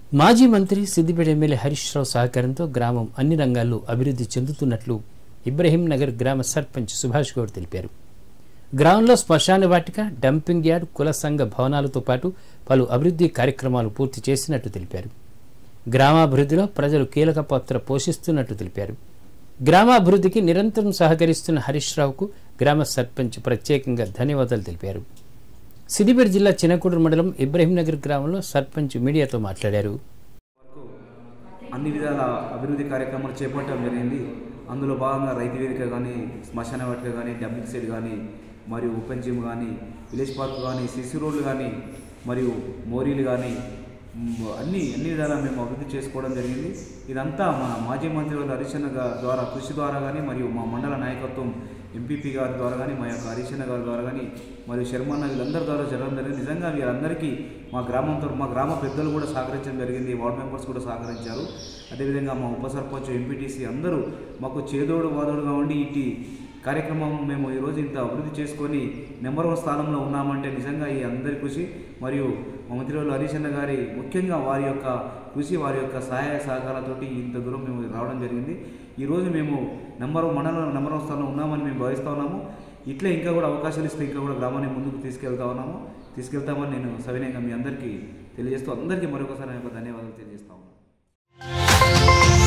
మాజీ మంత్రి సిద్దిపేట ఎమ్మెల్యే హరీష్ రావు సహకారంతో గ్రామం అన్ని రంగాల్లో అభివృద్ధి చెందుతున్నట్లు ఇబ్రహీం నగర్ గ్రామ సర్పంచ్ సుభాష్ గౌడ్ తెలిపారు గ్రామంలో శ్మశాన వాటిక డంపింగ్ యార్డ్ కుల సంఘ భవనాలతో పాటు పలు అభివృద్ధి కార్యక్రమాలు పూర్తి చేసినట్టు తెలిపారు గ్రామాభివృద్ధిలో ప్రజలు కీలక పాత్ర పోషిస్తున్నట్టు తెలిపారు గ్రామాభివృద్ధికి నిరంతరం సహకరిస్తున్న హరీష్ రావుకు గ్రామ సర్పంచ్ ప్రత్యేకంగా ధన్యవాదాలు తెలిపారు సిద్దిపేట జిల్లా చినకూడూరు మండలం ఇబ్రహీంనగర్ గ్రామంలో సర్పంచ్ మీడియాతో మాట్లాడారు వరకు అన్ని విధాల అభివృద్ధి కార్యక్రమాలు చేపట్టడం జరిగింది అందులో భాగంగా రైతు వేదిక కానీ శ్మశాన వాటిక కానీ డంపింగ్ సైడ్ కానీ మరియు ఓపెన్ జిమ్ కానీ విలేజ్ పార్క్ కానీ సిసి రోడ్లు కానీ మరియు మోరీలు కానీ మ్, అన్ని అన్ని విధాలా మేము అభివృద్ధి చేసుకోవడం జరిగింది ఇదంతా మా మాజీ మంత్రి వారి హరిశన్న గా- ద్వారా కృషి ద్వారా కానీ మరియు మా మండల నాయకత్వం ఎంపీపీ గారి ద్వారా కానీ మా యొక్క హరిశన్న గారి ద్వారా కానీ మరియు శర్మన్న వీళ్ళందరి ద్వారా జరగడం జరిగింది నిజంగా వీరందరికీ మా గ్రామంతో మా గ్రామ పెద్దలు కూడా సహకరించడం జరిగింది వార్డ్ మెంబర్స్ కూడా సహకరించారు అదేవిధంగా మా ఉప సర్పంచ్ ఎంపీటీసీ అందరూ మాకు చేదోడు వాదోడుగా ఉండి ఇటు కార్యక్రమం మేము ఈరోజు ఇంత అభివృద్ధి చేసుకొని నెంబర్ వన్ స్థానంలో ఉన్నామంటే నిజంగా ఈ అందరి కృషి మరియు మా మంత్రివర్యులు హరీష్ అన్న గారి ముఖ్యంగా వారి యొక్క కృషి వారి యొక్క సహాయ సహకారాలతోటి ఇంత దూరం మేము రావడం జరిగింది ఈరోజు మేము నెంబర్ మండలం నెంబర్ వన్ స్థానంలో ఉన్నామని మేము భావిస్తూ ఉన్నాము ఇట్లా ఇంకా కూడా అవకాశాలు ఇస్తే ఇంకా కూడా గ్రామాన్ని ముందుకు తీసుకెళ్తా ఉన్నాము తీసుకెళ్తామని నేను సవినయంగా మీ అందరికీ తెలియజేస్తూ అందరికీ మరొకసారి నా యొక్క ధన్యవాదాలు తెలియజేస్తా ఉన్నాను